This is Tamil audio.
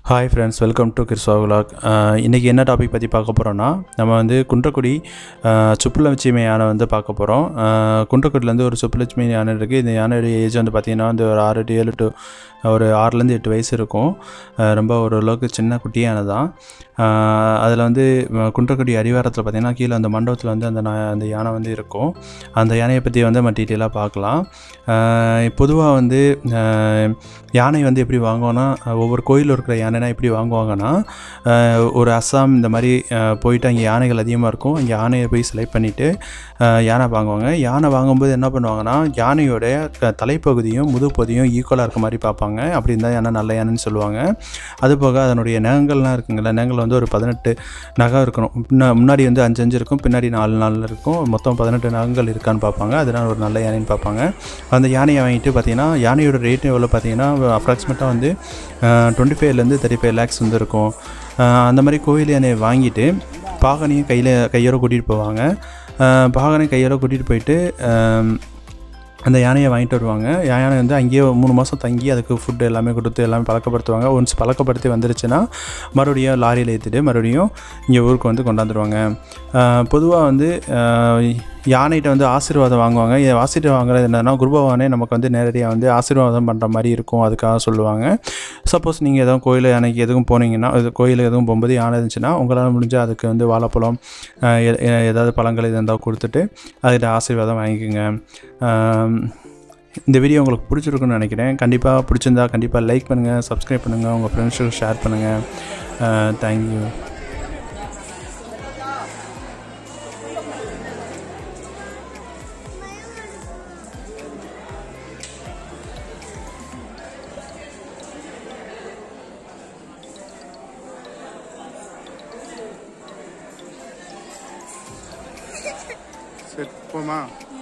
ஹாய் ஃப்ரெண்ட்ஸ் வெல்கம் டு கிறிஸ்வா விலாக் இன்றைக்கி என்ன டாபிக் பற்றி பார்க்க போகிறோன்னா நம்ம வந்து குன்றக்குடி அஹ், சுப்புலட்சுமி யானை வந்து பார்க்க போகிறோம் குன்றக்குடிலேருந்து ஒரு சுப்புலட்சுமி யானை இருக்குது இந்த யானையுடைய ஏஜ் வந்து பார்த்திங்கன்னா வந்து ஒரு ஆறு டு ஏழு டு ஒரு ஆறுலேருந்து எட்டு வயசு இருக்கும் அஹ், ரொம்ப ஓரளவுக்கு சின்ன குட்டி யானை தான் அதில் வந்து அஹ், குன்றக்குடி அடிவாரத்தில் பார்த்திங்கன்னா கீழே அந்த மண்டபத்தில் வந்து அந்த நா- அந்த யானை வந்து இருக்கும் அந்த யானையை பற்றி வந்து நம்ம டீட்டெயிலாக பார்க்கலாம் பொதுவாக வந்து அஹ், யானை வந்து எப்படி வாங்குவோன்னா அஹ், ஒவ்வொரு கோயிலில் இருக்கிற யானைனா எப்படி வாங்குவாங்கன்னா அஹ், ஒரு அஸ்ஸாம் இந்த மாதிரி அஹ், போயிட்டு அங்கே யானைகள் அதிகமாக இருக்கும் அங்கே யானையை போய் செலக்ட் பண்ணிவிட்டு யானை வாங்குவாங்க யானை வாங்கும்போது என்ன பண்ணுவாங்கன்னா யானையோடைய க- தலைப்பகுதியும் முதுகுப்பகுதியும் ஈக்குவலாக இருக்க மாதிரி பார்ப்பாங்க அப்படி இருந்தால் யானை நல்ல யானைன்னு சொல்லுவாங்க அது போக அதனுடைய நகங்கள்லாம் இருக்குங்களா நகங்கள் வந்து ஒரு பதினெட்டு நகம் இருக்கணும் முன்ன முன்னாடி வந்து அஞ்சு அஞ்சு இருக்கும் பின்னாடி நாலு நாலு இருக்கும் மொத்தம் பதினெட்டு நகங்கள் இருக்கான்னு பார்ப்பாங்க அதனால் ஒரு நல்ல யானைன்னு பார்ப்பாங்க அந்த யானையை வாங்கிட்டு பார்த்தீங்கன்னா யானையோட ரேட் எவ்வளோ பார்த்தீங்கன்னா அப்ராக்சிமேட்டாக வந்து டுவெண்ட்டி ஃபைவ்லேருந்து தேர்ட்டி ஃபைவ் லேக்ஸ் வந்து இருக்கும் அஹ் அந்த மாதிரி கோவில் யானையை வாங்கிட்டு பாகனையும் கையில் கையோட கூட்டிகிட்டு போவாங்க அஹ் பாகனை கையோட கூட்டிகிட்டு போயிட்டு அஹ் அந்த யானையை வாங்கிட்டு வருவாங்க யானை வந்து அங்கேயே மூணு மாதம் தங்கி அதுக்கு ஃபுட்டு எல்லாமே கொடுத்து எல்லாமே பழக்கப்படுத்துவாங்க ஒன்ஸ் பழக்கப்படுத்தி வந்துருச்சுன்னா மறுபடியும் லாரியில் ஏற்றிட்டு மறுபடியும் இங்கே ஊருக்கு வந்து கொண்டாந்துருவாங்க பொதுவாக வந்து ஆஹ் யானைகிட்ட வந்து ஆசீர்வாதம் வாங்குவாங்க இது ஆசீர்வாதம் வாங்குறது என்னன்னா குருபவானே நமக்கு வந்து நேரடியாக வந்து ஆசீர்வாதம் பண்ணுற மாதிரி இருக்கும் அதுக்காக சொல்லுவாங்க சப்போஸ் நீங்கள் எதுவும் கோயில் யானைக்கு எதுவும் போனீங்கன்னா இது கோயில் எதுவும் போகும்போது யானை இருந்துச்சுன்னா உங்களால் முடிஞ்ச அதுக்கு வந்து வாழைப்பழம் ஆஹ் எ- எ- ஏதாவது பழங்கள் இது இருந்தால் கொடுத்துட்டு அதில் ஆசீர்வாதம் வாங்கிக்கோங்க ஆம், இந்த வீடியோ உங்களுக்கு பிடிச்சிருக்குன்னு நினைக்கிறேன் கண்டிப்பாக பிடிச்சிருந்தா கண்டிப்பாக லைக் பண்ணுங்கள் சப்ஸ்கிரைப் பண்ணுங்கள் உங்கள் ஃப்ரெண்ட்ஸுக்கு ஷேர் பண்ணுங்கள் தேங்க்யூ சரி போமா